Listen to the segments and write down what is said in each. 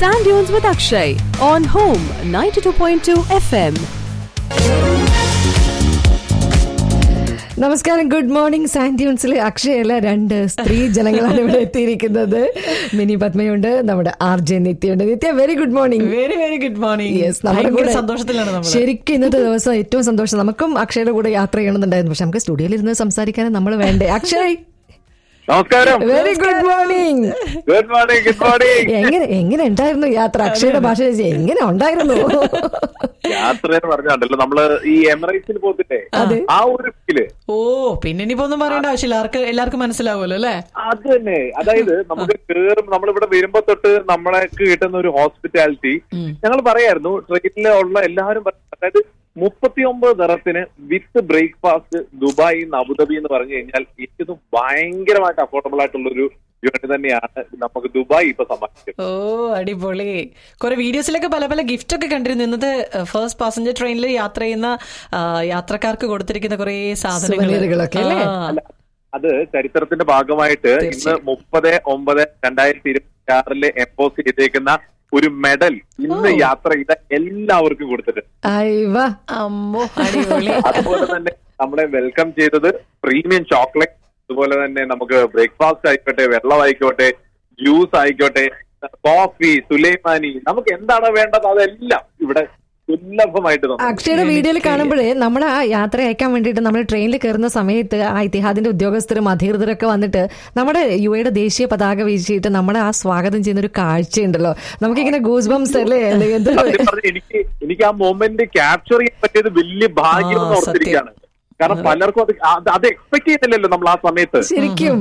Sand Dunes with Akshay on Home 92.2 FM. നമസ്കാരം good morning സാൻഡ്യൂൺസിലെ അക്ഷയല്ല രണ്ട് സ്ത്രീ ജനങ്ങളാണ് ഇവിടെ എത്തിയിരിക്കുന്നത് മിനി പത്മയുണ്ട് നമ്മുടെ ആർ ജെ നിത്യയുണ്ട് Nithya very good morning very very good morning yes നമ്മുടെ ഭയങ്കര കൂടെ സന്തോഷത്തിലാണ് നമ്മൾ ശരിക്കും ഇന്നത്തെ ദിവസം ഏറ്റവും സന്തോഷം നമുക്കും അക്ഷയുടെ കൂടെ യാത്ര ചെയ്യണമെന്നുണ്ടായിരുന്നു പക്ഷെ നമുക്ക് സ്റ്റുഡിയോയിൽ ഇരുന്ന് സംസാരിക്കാൻ നമ്മൾ വേണ്ടേ അക്ഷയ് നമസ്കാരം very good morning good morning good morning എങ്ങനെ എങ്ങനെ ഉണ്ടായിരുന്നു യാത്ര അക്ഷയുടെ ഭാഷ എങ്ങനെ ഉണ്ടായിരുന്നു യാത്ര എന്ന് പറഞ്ഞാണ്ടല്ലോ നമ്മള് ഈ എമിറേറ്റ്സിൽ പോത്തില്ലേ ആ ഒരു ഫീല് ഓ പിന്നെ ഇനിയിപ്പോ ഒന്നും പറയേണ്ട ആവശ്യമില്ല ആർക്ക് എല്ലാവർക്കും മനസ്സിലാവുമല്ലോ അല്ലേ അത് തന്നെ അതായത് നമുക്ക് കേറും നമ്മളിവിടെ വരുമ്പോ തൊട്ട് നമ്മളെക്ക് കിട്ടുന്ന ഒരു ഹോസ്പിറ്റാലിറ്റി ഞങ്ങൾ പറയായിരുന്നു ട്രെയിനിൽ ഉള്ള എല്ലാവരും പറ- അതായത് മുപ്പത്തിയൊമ്പത് തരത്തിന് വിത്ത് ബ്രേക്ക്ഫാസ്റ്റ് ദുബായ് നിന്ന് അബുദാബി എന്ന് പറഞ്ഞു കഴിഞ്ഞാൽ എനിക്കിത് ഭയങ്കരമായിട്ട് അഫോർഡബിൾ ആയിട്ടുള്ള ഒരു ജേർണി തന്നെയാണ് നമുക്ക് ദുബായ് ഇപ്പൊ സമ്മാനിക്കുന്നത് ഓ അടിപൊളി കുറെ വീഡിയോസിലൊക്കെ പല പല ഗിഫ്റ്റ് ഒക്കെ കണ്ടിരുന്നു ഇന്നത്തെ ഫസ്റ്റ് പാസഞ്ചർ ട്രെയിനിൽ യാത്ര ചെയ്യുന്ന ആ, യാത്രക്കാർക്ക് കൊടുത്തിരിക്കുന്ന കുറെ സുവനീറുകളൊക്കെ അല്ലേ? അല്ല അത് ചരിത്രത്തിന്റെ ഭാഗമായിട്ട് ഇന്ന് തീർച്ചയായും. മുപ്പത് ഒമ്പത് രണ്ടായിരത്തി ഇരുപത്തി ആറില് എംപോസ് ചെയ്തേക്കുന്ന ഒരു മെഡൽ ഇന്ന് യാത്ര ചെയ്ത എല്ലാവർക്കും കൊടുത്തിട്ടുണ്ട് അയ്വ അമ്മോ അടിപൊളി അതുപോലെ തന്നെ നമ്മളെ വെൽക്കം ചെയ്തത് പ്രീമിയം ചോക്ലേറ്റ് അതുപോലെ തന്നെ നമുക്ക് ബ്രേക്ക്ഫാസ്റ്റ് ആയിക്കോട്ടെ വെള്ളം ആയിക്കോട്ടെ ജ്യൂസ് ആയിക്കോട്ടെ കോഫി സുലൈമാനി നമുക്ക് എന്താണ് വേണ്ടത് അതെല്ലാം ഇവിടെ സുലഭമായിട്ട് നമുക്ക് അക്ഷയുടെ വീഡിയോയിൽ കാണുമ്പോഴേ നമ്മൾ ആ യാത്ര അയക്കാൻ വേണ്ടിയിട്ട് നമ്മൾ ട്രെയിനിൽ കയറുന്ന സമയത്ത് ആ ഇത്തിഹാദിന്റെ ഉദ്യോഗസ്ഥരും അധികൃതരൊക്കെ വന്നിട്ട് നമ്മുടെ യു എയുടെ ദേശീയ പതാക വീശിയിട്ട് നമ്മളെ ആ സ്വാഗതം ചെയ്യുന്ന ഒരു കാഴ്ചയുണ്ടല്ലോ നമുക്കിങ്ങനെ ഗൂസ് ബംസ് അല്ലേ എന്ത് സത്യം പറഞ്ഞാ എനിക്ക് എനിക്ക് ആ മൊമെന്റ് ക്യാപ്ചർ ചെയ്യാൻ പറ്റിയത് വലിയ ഭാഗ്യം എന്ന് ആ, ഓർത്തിരിക്കുകയാണ് കാരണം പലർക്കും അത് അത് അത് എക്സ്പെക്ട് ചെയ്യുന്നില്ലല്ലോ നമ്മൾ ആ സമയത്ത് ശരിക്കും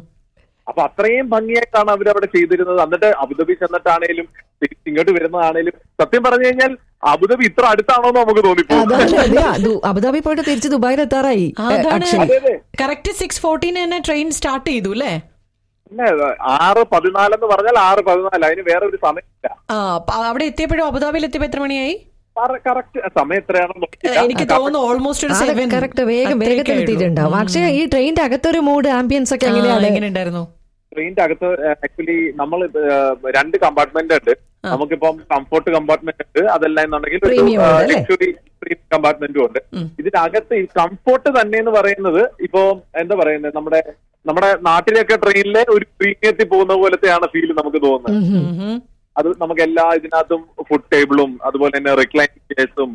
അപ്പൊ അത്രയും ഭംഗിയായിട്ടാണ് അവർ അവിടെ ചെയ്തിരുന്നത് എന്നിട്ട് അബുദാബി ചെന്നിട്ടാണേലും തിരിച്ച് ഇങ്ങോട്ട് വരുന്നതാണേലും സത്യം പറഞ്ഞു കഴിഞ്ഞാൽ അബുദാബി ഇത്ര അടുത്താണോ എന്ന് നമുക്ക് തോന്നിപ്പോ അതാണ് അതെ, ദു- അബുദാബി പോയിട്ട് തിരിച്ച് ദുബായിൽ എത്താറായി അതാണ് അക്ഷയ് അതെ അതെ കറക്റ്റ് സിക്സ് ഫോർട്ടീൻ തന്നെ ട്രെയിൻ സ്റ്റാർട്ട് ചെയ്തു അല്ലേ പിന്നെ ആറ് പതിനാലെന്ന് പറഞ്ഞാൽ ആറ് പതിനാല് അതിന് വേറെ ഒരു സമയമില്ല ആ പ- അവിടെ എത്തിയപ്പോഴും അബുദാബിയിൽ എത്തിയപ്പോ എത്ര മണിയായി കറക്റ്റ് സമയം എത്രയാണെന്ന് നോക്കിയില്ല. എനിക്ക് തോന്നുന്നു ഓൾമോസ്റ്റ് ഒരു സെവൻ കറക്റ്റ് വേഗം വേഗത്തിൽ എത്തിയിട്ടുണ്ടാവും പക്ഷേ ഈ ട്രെയിനിന്റെ അകത്തൊരു മൂഡ് ആംബിയൻസ് ഒക്കെ എങ്ങനെയാണ് എങ്ങനെ ഉണ്ടായിരുന്നു ട്രെയിനിന്റെ അകത്ത് ആക്ച്വലി നമ്മൾ രണ്ട് കമ്പാർട്ട്മെന്റ് ഉണ്ട് നമുക്കിപ്പം കംഫോർട്ട് കമ്പാർട്ട്മെന്റ് ഉണ്ട് അതല്ല എന്നുണ്ടെങ്കിൽ Premium ഉണ്ട് അല്ലേ? ലക്ഷറി പ്രീമിയം കമ്പാർട്ട്മെന്റും ഉണ്ട് ഇതിനകത്ത് ഈ കംഫോർട്ട് തന്നെ എന്ന് പറയുന്നത് ഇപ്പോ എന്താ പറയുന്നത് നമ്മുടെ നമ്മുടെ നാട്ടിലൊക്കെ ട്രെയിനിലെ ഒരു പ്രീമിയത്തിൽ പോകുന്ന പോലത്തെയാണ് ഫീൽ നമുക്ക് തോന്നുന്നത് ഉം. അത് നമുക്ക് എല്ലാ ഇതിനകത്തും ഫുഡ് ടേബിളും അതുപോലെ തന്നെ റിക്ലൈനിങ് ചെയർസും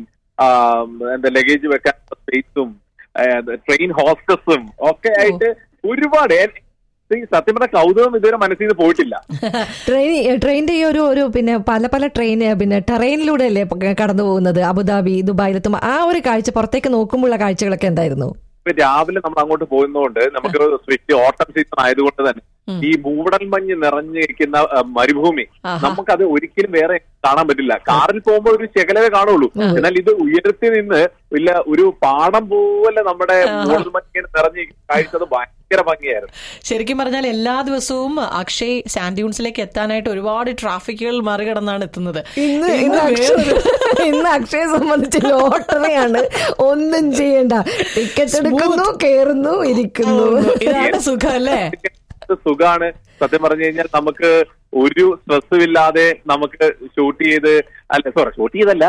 എന്താ ലഗേജ് വെക്കാൻ സ്പേസും ട്രെയിൻ ഹോസ്റ്റസും ഒക്കെ ആയിട്ട് ഒരുപാട് എൻ- ഈ സത്യം പറഞ്ഞ കൗതുകം ഇതുവരെ മനസ്സിൽ നിന്ന് പോയിട്ടില്ല ട്രെയിൻ ട്രെയിനിന്റെ ഈ ഒരു ഒരു പിന്നെ പല പല ട്രെയിൻ പിന്നെ ടെറൈനിലൂടെ അല്ലേ കടന്നു പോകുന്നത് അബുദാബി ദുബായിലെത്തും ആ ഒരു കാഴ്ച പുറത്തേക്ക് നോക്കുമ്പോഴുള്ള കാഴ്ചകളൊക്കെ എന്തായിരുന്നു ഇപ്പൊ രാവിലെ നമ്മൾ അങ്ങോട്ട് പോകുന്നതുകൊണ്ട് നമുക്ക് സ്വിച്ച് ഓട്ടം സീസൺ ആയതുകൊണ്ട് തന്നെ ഈ മൂടൽ മഞ്ഞ് നിറഞ്ഞിരിക്കുന്ന ആ, മരുഭൂമി ആഹാ. നമുക്കത് ഒരിക്കലും വേറെ കാണാൻ പറ്റില്ല കാറിൽ പോകുമ്പോൾ ഒരു ശകലവേ കാണുള്ളൂ എന്നാൽ ഇത് ഉയരത്തിൽ നിന്ന് ഇല്ല ഒരു പാടം പോലെ നമ്മുടെ മൂടൽ മഞ്ഞ് നിറഞ്ഞ് കാഴ്ചത് ഭയങ്കര ഭംഗിയായിരുന്നു ശരിക്കും പറഞ്ഞാൽ എല്ലാ ദിവസവും അക്ഷയ് സാൻഡ്യൂൺസിലേക്ക് എത്താനായിട്ട് ഒരുപാട് ട്രാഫിക്കുകൾ മറികടന്നാണ് എത്തുന്നത് ഇന്ന് ഇന്ന് ഇന്ന് അക്ഷയ് വേറൊരു- ഇന്ന് അക്ഷയെ സംബന്ധിച്ച് ലോട്ടറിയാണ് ഒന്നും ചെയ്യണ്ട ടിക്കറ്റ് എടുക്കുന്നു കേറുന്നു ഇരിക്കുന്നു ഇതാണ് സുഖം അല്ലേ ഇത് സുഖാണ് സത്യം പറഞ്ഞു കഴിഞ്ഞാൽ നമുക്ക് ഒരു സ്ട്രെസ്സും ഇല്ലാതെ നമുക്ക് ഷൂട്ട് ചെയ്ത് അല്ല സോറി ഷൂട്ട് ചെയ്തല്ല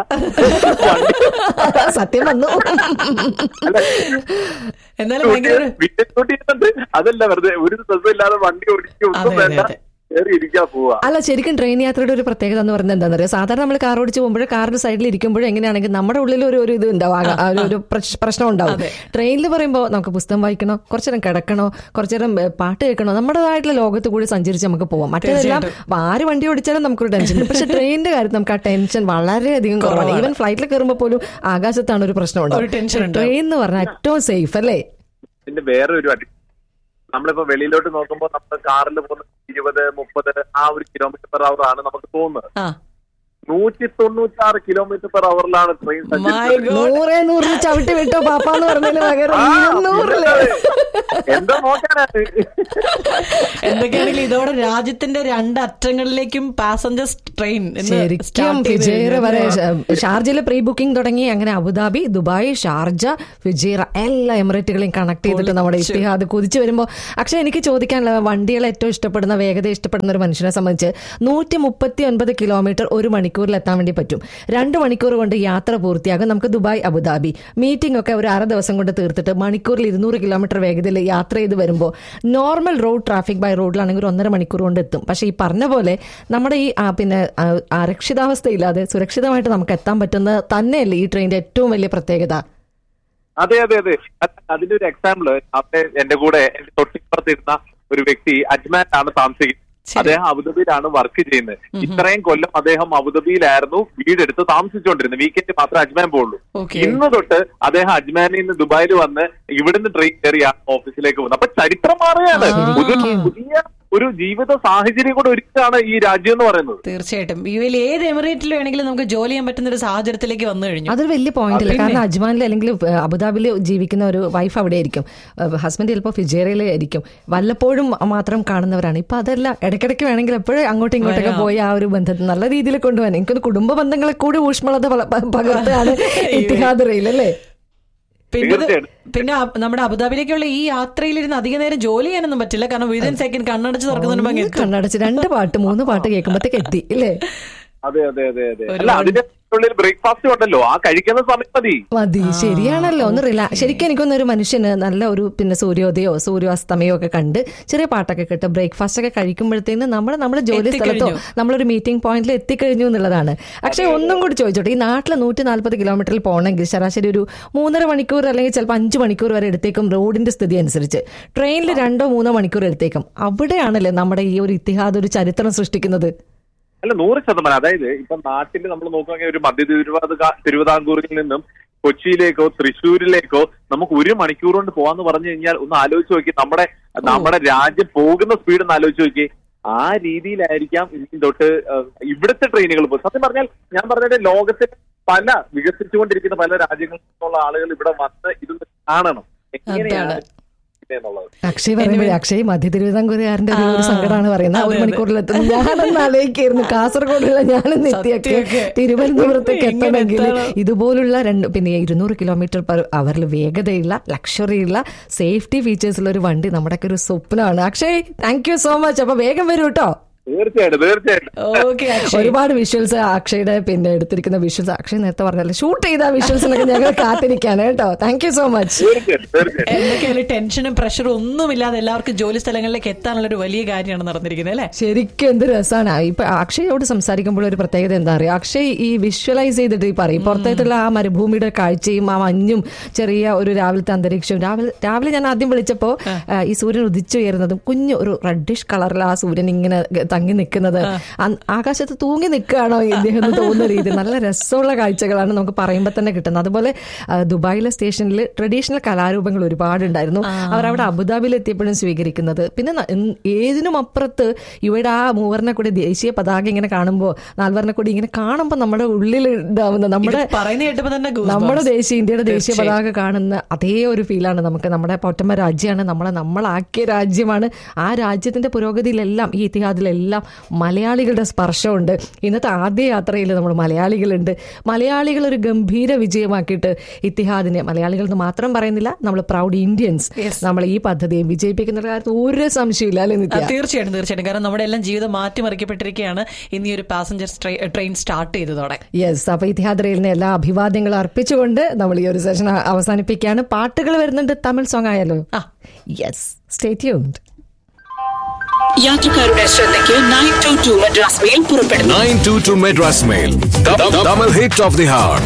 സത്യം വന്നു അല്ല എന്നാലും ഭയങ്കര ഒരു- വീട്ടിൽ ഷൂട്ട് ചെയ്യുന്നുണ്ട് അതല്ല വെറുതെ ഒരു സ്ട്രെസ്സും ഇല്ലാതെ വണ്ടി ഓടിക്കുക ഒന്നും അതെ, അതെ, വേണ്ട അതെ. കയറി ഇരിക്കാൻ പോവാ അല്ല ശരിക്കും ട്രെയിൻ യാത്രയുടെ ഒരു പ്രത്യേകത എന്ന് പറയുന്നത് എന്താണെന്ന് അറിയാം സാധാരണ നമ്മൾ കാർ ഓടിച്ച് പോകുമ്പോൾ കാറിന്റെ സൈഡിൽ ഇരിക്കുമ്പോഴും എങ്ങനെയാണെങ്കിൽ നമ്മുടെ ഉള്ളിൽ ഒരു ഒരു ഇത് ഉണ്ടാവും ആ- ആ ഒരു- ഒരു പ്രശ്- പ്രശ്നം ഉണ്ടാവും ട്രെയിനിൽ പറയുമ്പോൾ നമുക്ക് പുസ്തകം വായിക്കണോ കുറച്ചു നേരം കിടക്കണോ കുറച്ചു നേരം ഏ, പാട്ട് കേൾക്കണോ നമ്മുടേതായിട്ടുള്ള ലോകത്ത് കൂടി സഞ്ചരിച്ച് നമുക്ക് പോവാം മറ്റേതെല്ലാം ആര് വണ്ടി ഓടിച്ചാലും നമുക്കൊരു ടെൻഷൻ ഉണ്ട് പക്ഷെ ട്രെയിനിന്റെ കാര്യത്തിൽ നമുക്ക് ആ ടെൻഷൻ വളരെയധികം കുറവാണ് ഈവൻ ഫ്ലൈറ്റിൽ കയറുമ്പോൾ പോലും ആകാശത്താണ് ഒരു പ്രശ്നം ഒരു tension ഉണ്ടാവും ഉണ്ടാവും. ട്രെയിൻ എന്ന് പറഞ്ഞാൽ ഏറ്റവും സേഫ് അല്ലേ പിന്നെ വേറെ ഒരു അടി നമ്മളിപ്പോ വെളിയിലോട്ട് നോക്കുമ്പോൾ നമ്മൾ കാറിൽ പോകുന്ന ഇരുപത് മുപ്പത് ആ ഒരു കിലോമീറ്റർ പെർ അവർ ആണ് നമുക്ക് തോന്നുന്നത് ആ നൂറ്റി തൊണ്ണൂറ്റാറ് കിലോമീറ്റർ പെർ അവറിലാണ് ട്രെയിൻ My സഞ്ചരിക്കുന്നത് God. നൂറേ നൂറിൽ ചവിട്ടി വിട്ടോ പാപ്പാന്ന് പറഞ്ഞതിന് പകരം ആ, ഇരുന്നൂറില് എന്താ നോക്കാനാണ് എന്തൊക്കെയാണെങ്കിലും ഇതോടെ രാജ്യത്തിന്റെ രണ്ട് അറ്റങ്ങളിലേക്കും പാസഞ്ചേഴ്സ് ട്രെയിൻ ശരിക്കും ഫിജേറ വരെ ഷ- ഷാർജയിലെ പ്രീ ബുക്കിംഗ് തുടങ്ങി അങ്ങനെ അബുദാബി ദുബായ് ഷാർജ ഫിജേറ എല്ലാ എമിറേറ്റുകളെയും കണക്ട് ചെയ്തിട്ട് നമ്മുടെ ഇത്തിഹാദ് കുതിച്ചു വരുമ്പോൾ പക്ഷെ എനിക്ക് ചോദിക്കാനുള്ള വണ്ടികളെ ഏറ്റവും ഇഷ്ടപ്പെടുന്ന വേഗത ഇഷ്ടപ്പെടുന്ന ഒരു മനുഷ്യനെ സംബന്ധിച്ച് നൂറ്റി മുപ്പത്തി ഒൻപത് കിലോമീറ്റർ ഒരു മണിക്കൂറിൽ എത്താൻ വേണ്ടി പറ്റും രണ്ട് മണിക്കൂർ കൊണ്ട് യാത്ര പൂർത്തിയാകും നമുക്ക് ദുബായ് അബുദാബി മീറ്റിംഗ് ഒക്കെ ഒരു അര ദിവസം കൊണ്ട് തീർത്തിട്ട് മണിക്കൂറിൽ ഇരുന്നൂറ് കിലോമീറ്റർ വേഗതയിൽ യാത്ര ചെയ്ത് വരുമ്പോൾ നോർമൽ റോഡ് ട്രാഫിക് ബൈ റോഡിലാണെങ്കിൽ ഒരു ഒന്നര മണിക്കൂർ കൊണ്ട് എത്തും പക്ഷേ ഈ പറഞ്ഞ പോലെ നമ്മുടെ ഈ ആ, പിന്നെ ആ, അരക്ഷിതാവസ്ഥയില്ലാതെ സുരക്ഷിതമായിട്ട് നമുക്ക് എത്താൻ പറ്റുന്നത് തന്നെയല്ലേ ഈ ട്രെയിനിന്റെ ഏറ്റവും വലിയ പ്രത്യേകത അതെ അതെ അതെ അത് അതിന്റെ ഒരു എക്സാമ്പിൾ അവിടെ എന്റെ കൂടെ എന്റെ തൊട്ടിപ്പുറത്തിരുന്ന ഒരു വ്യക്തി അജ്മാനിലാണ് താമസിക്കുന്നത് അദ്ദേഹം അബുദാബിയിലാണ് വർക്ക് ചെയ്യുന്നത് ഇത്രയും കൊല്ലം അദ്ദേഹം അബുദാബിയിലായിരുന്നു വീടെടുത്ത് താമസിച്ചുകൊണ്ടിരുന്നത് വീക്കെൻഡ് മാത്രമേ അജ്മാൻ പോകുള്ളൂ Okay. ഇന്ന് തൊട്ട് അദ്ദേഹം അജ്മാനിൽ നിന്ന് ദുബായിൽ വന്ന് ഇവിടുന്ന് ട്രെയിൻ കയറിയാണ് ഓഫീസിലേക്ക് പോകുന്നത് അപ്പൊ ചരിത്രം മാറുകയാണ് ഒരു പുതിയ ഒരു ജീവിത സാഹചര്യം കൂടെ ഒരുക്കാണ് ഈ രാജ്യം എന്ന് പറയുന്നത് തീർച്ചയായിട്ടും യു എയിൽ ഏത് എമിറേറ്റിൽ വേണമെങ്കിലും നമുക്ക് ജോലി ചെയ്യാൻ പറ്റുന്ന ഒരു സാഹചര്യത്തിലേക്ക് വന്നു കഴിഞ്ഞു അതൊരു വലിയ പോയിന്റ് അല്ല കാരണം അജ്മാനിൽ അല്ലെങ്കിൽ ഏഹ്, അബുദാബിയിൽ ജീവിക്കുന്ന ഒരു വൈഫ് അവിടെ ആയിരിക്കും ഹസ്ബൻഡ് ചിലപ്പോൾ ഫിജേറയിൽ ആയിരിക്കും വല്ലപ്പോഴും മാത്രം കാണുന്നവരാണ് ഇപ്പൊ അതല്ല ഇടയ്ക്കിടയ്ക്ക് വേണമെങ്കിൽ എപ്പോഴും അങ്ങോട്ടും ഇങ്ങോട്ടൊക്കെ പോയി ആ ഒരു ബന്ധത്തെ നല്ല രീതിയിൽ കൊണ്ടുപോകാൻ എനിക്കൊന്ന് കുടുംബ ബന്ധങ്ങളെ കൂടി ഊഷ്മളത പല- പ- പകർത്താണ് ഇത്തിഹാദ് റെയിൽ അല്ലേ പിന്നെ ഇത് തീർച്ചയായിട്ടും. പിന്നെ അബ് നമ്മുടെ അബുദാബിയിലേക്കുള്ള ഈ യാത്രയിലിരുന്ന് അധിക നേരം ജോലി ചെയ്യാനൊന്നും പറ്റില്ല കാരണം വിതിൻ സെക്കൻഡ് കണ്ണടച്ച് തുറക്കുന്നതിന് മുമ്പ് അങ്ങ് എത്തും. കണ്ണടച്ച് രണ്ട് പാട്ട് മൂന്ന് പാട്ട് കേൾക്കുമ്പോഴത്തേക്ക് എത്തി ഇല്ലേ അതെ അതെ അതെ അതെ അല്ല അതിന്റെ ഉള്ളിൽ ബ്രേക്ക്ഫാസ്റ്റ് ഉണ്ടല്ലോ ആ കഴിക്കുന്ന സമയം മതി മതി ശരിയാണല്ലോ ഒന്ന് റിലാ ശരിക്കും എനിക്കൊന്ന് ഒരു മനുഷ്യന് നല്ല ഒരു പിന്നെ സൂര്യോദയോ സൂര്യാസ്തമയോ ഒക്കെ കണ്ട് ചെറിയ പാട്ടൊക്കെ കേട്ട് ബ്രേക്ക്ഫാസ്റ്റ് ഒക്കെ കഴിക്കുമ്പോഴത്തേന് നമ്മൾ നമ്മുടെ ജോലി സ്ഥലത്തോ നമ്മളൊരു മീറ്റിംഗ് പോയിന്റിൽ എത്തിക്കഴിഞ്ഞു എന്നുള്ളതാണ് പക്ഷേ ഒന്നും കൂടി ചോദിച്ചോട്ടെ ഈ നാട്ടിൽ നൂറ്റി നാൽപ്പത് കിലോമീറ്ററിൽ പോകണമെങ്കിൽ ശരാശരി ഒരു മൂന്നര മണിക്കൂർ അല്ലെങ്കിൽ ചിലപ്പോൾ അഞ്ച് മണിക്കൂർ വരെ എടുത്തേക്കും റോഡിന്റെ സ്ഥിതി അനുസരിച്ച് ട്രെയിനിൽ രണ്ടോ മൂന്നോ മണിക്കൂർ എടുത്തേക്കും അവിടെയാണല്ലേ നമ്മുടെ ഈ ഒരു ഇത്തിഹാദ് ഒരു ചരിത്രം സൃഷ്ടിക്കുന്നത് അല്ല നൂറ് ശതമാനം അതായത് ഇപ്പൊ നാട്ടിൽ നമ്മൾ നോക്കുകയാണെങ്കിൽ ഒരു മധ്യ തിരുവാത തിരുവിതാംകൂറിൽ നിന്നും കൊച്ചിയിലേക്കോ തൃശ്ശൂരിലേക്കോ നമുക്ക് ഒരു മണിക്കൂർ കൊണ്ട് പോവാന്ന് പറഞ്ഞു കഴിഞ്ഞാൽ ഒന്ന് ആലോചിച്ച് നോക്കി നമ്മുടെ നമ്മുടെ രാജ്യം പോകുന്ന സ്പീഡ് ഒന്ന് ആലോചിച്ച് നോക്കി ആ രീതിയിലായിരിക്കാം ഇനി തൊട്ട് ഏഹ്, ഇവിടുത്തെ ട്രെയിനുകൾ പോകും സത്യം പറഞ്ഞാൽ ഞാൻ പറഞ്ഞത് ലോകത്തിൽ പല വികസിച്ചുകൊണ്ടിരിക്കുന്ന പല രാജ്യങ്ങളിൽ നിന്നുള്ള ആളുകൾ ഇവിടെ വന്ന് ഇതൊന്ന് കാണണം എങ്ങനെയാണ് എന്നുള്ളത് അക്ഷയ് പറയുമ്പോഴേ അക്ഷയ് മധ്യ തിരുവിതാംകൂറുകാരന്റെ ഒരു ഒരു സങ്കടമാണ് പറയുന്നത് ആ ഒരു മണിക്കൂറിലെത്തും ഞാനൊന്ന് ആലോചിക്കായിരുന്നു കാസർഗോഡുള്ള ഞാനൊന്ന് എത്തിയൊക്കെ സത്യമൊക്കെ. തിരുവനന്തപുരത്തേക്ക് എങ്ങനെ എത്തണമെങ്കിൽ എത്തണം? ഇതുപോലുള്ള രണ്ട് പിന്നെ ഇരുന്നൂറ് കിലോമീറ്റർ പെർ അവറിൽ വേഗതയുള്ള ലക്ഷറിയുള്ള സേഫ്റ്റി ഫീച്ചേഴ്സുള്ള ഒരു വണ്ടി നമ്മുടെയൊക്കെ ഒരു സ്വപ്നമാണ് Akshay thank you so much അപ്പൊ വേഗം വരൂ കേട്ടോ തീർച്ചയായിട്ടും തീർച്ചയായിട്ടും ഓക്കെ അക്ഷയ് ഒരുപാട് വിഷ്വൽസ് അക്ഷയുടെ പിന്നെ എടുത്തിരിക്കുന്ന വിഷ്വൽസ് അക്ഷയ് നേരത്തെ പറഞ്ഞല്ലോ ഷൂട്ട് ചെയ്ത വിഷ്വൽസിനൊക്കെ ഞങ്ങൾ കാത്തിരിക്കാണ് കേട്ടോ താങ്ക് യു സോ മച്ച് തീർച്ചയായിട്ടും തീർച്ചയായിട്ടും എന്തൊക്കെയായാലും ടെൻഷനും പ്രഷറും ഒന്നുമില്ലാതെ എല്ലാവർക്കും ജോലി സ്ഥലങ്ങളിലേക്ക് എത്താനുള്ള ഒരു വലിയ കാര്യമാണ് നടന്നിരിക്കുന്നത് അല്ലേ ശരിക്കും എന്ത് രസമാണ് ഇപ്പൊ അക്ഷയോട് സംസാരിക്കുമ്പോൾ ഒരു പ്രത്യേകത എന്താ അറിയാം അക്ഷയ് ഈ വിഷ്വലൈസ് ചെയ്തിട്ട് ഈ പറയും പുറത്തേക്കുള്ള ആ മരുഭൂമിയുടെ കാഴ്ചയും ആ മഞ്ഞും ചെറിയ ഒരു രാവിലത്തെ അന്തരീക്ഷവും രാവിലെ രാവിലെ ഞാൻ ആദ്യം വിളിച്ചപ്പോ ആ, ഈ സൂര്യൻ ഉദിച്ചുയരുന്നതും കുഞ്ഞു ഒരു റെഡിഷ് കളറിൽ ആ സൂര്യൻ ഇങ്ങനെ ഗ- തങ്ങി നിൽക്കുന്നത് അ- ആകാശത്ത് തൂങ്ങി നിൽക്കുകയാണോ ഇദ്ദേഹം എന്ന് തോന്നുന്ന രീതി നല്ല രസമുള്ള കാഴ്ചകളാണ് നമുക്ക് പറയുമ്പോൾ തന്നെ കിട്ടുന്നത് അതുപോലെ ആ, ദുബായിലെ സ്റ്റേഷനിൽ ട്രഡീഷണൽ കലാരൂപങ്ങൾ ഒരുപാടുണ്ടായിരുന്നു അവരവിടെ അബുദാബിയിൽ എത്തിയപ്പോഴും സ്വീകരിക്കുന്നത് പിന്നെ ന- ഉം, ഏതിനും അപ്പുറത്ത് ഇവിടെ ആ മൂവർണ്ണക്കൊടി ദേശീയ പതാക ഇങ്ങനെ കാണുമ്പോൾ നാൽവർണ്ണക്കൊടി ഇങ്ങനെ കാണുമ്പോൾ നമ്മുടെ ഉള്ളിൽ ഉണ്ടാവുന്ന നമ്മുടെ ഇത് പറയുന്ന കേട്ടപ്പോ തന്നെ goosebumps. നമ്മുടെ ദേശീയ ഇന്ത്യയുടെ ദേശീയ പതാക കാണുന്ന അതേ ഒരു ഫീലാണ് നമുക്ക് നമ്മുടെ പൊറ്റമ്മ രാജ്യമാണ് നമ്മളെ നമ്മളാക്കിയ രാജ്യമാണ് ആ രാജ്യത്തിന്റെ പുരോഗതിയിലെല്ലാം ഈ ഇത്തിഹാദിലെല്ലാം മലയാളികളുടെ സ്പർശമുണ്ട് ഇന്നത്തെ ആദ്യ യാത്രയിൽ നമ്മൾ മലയാളികളുണ്ട് മലയാളികൾ ഒരു ഗംഭീര വിജയമാക്കിയിട്ട് ഇത്തിഹാദിനെ മലയാളികൾ എന്ന് മാത്രം പറയുന്നില്ല നമ്മൾ പ്രൗഡ് ഇന്ത്യൻസ് നമ്മൾ ഈ പദ്ധതിയെ വിജയിപ്പിക്കുന്ന കാര്യത്തിൽ ഒരു സംശയമില്ല അല്ലെ ആ, നിത്യ തീർച്ചയായിട്ടും തീർച്ചയായിട്ടും കാരണം നമ്മുടെ എല്ലാം ജീവിതം മാറ്റിമറിക്കപ്പെട്ടിരിക്കുകയാണ് ഇന്ന് ഈ ഒരു പാസഞ്ചർ ട്രെയിൻ സ്റ്റാർട്ട് ചെയ്തതോടെ യെസ് അപ്പൊ ഇത്തിഹാദ് റെയിലിന് എല്ലാ അഭിവാദ്യങ്ങളും അർപ്പിച്ചുകൊണ്ട് നമ്മൾ ഈ ഒരു സെഷൻ അവസാനിപ്പിക്കുകയാണ് പാട്ടുകൾ വരുന്നുണ്ട് തമിഴ് സോങ് ആയാലോ ആ. യെസ് സ്റ്റേ ട്യൂൺഡ് യാത്രക്കാരുടെ ശ്രദ്ധയ്ക്ക് nine two two Madras mail പുറപ്പെടുന്നു 922 Madras Mail. The, the, double hit of the hour.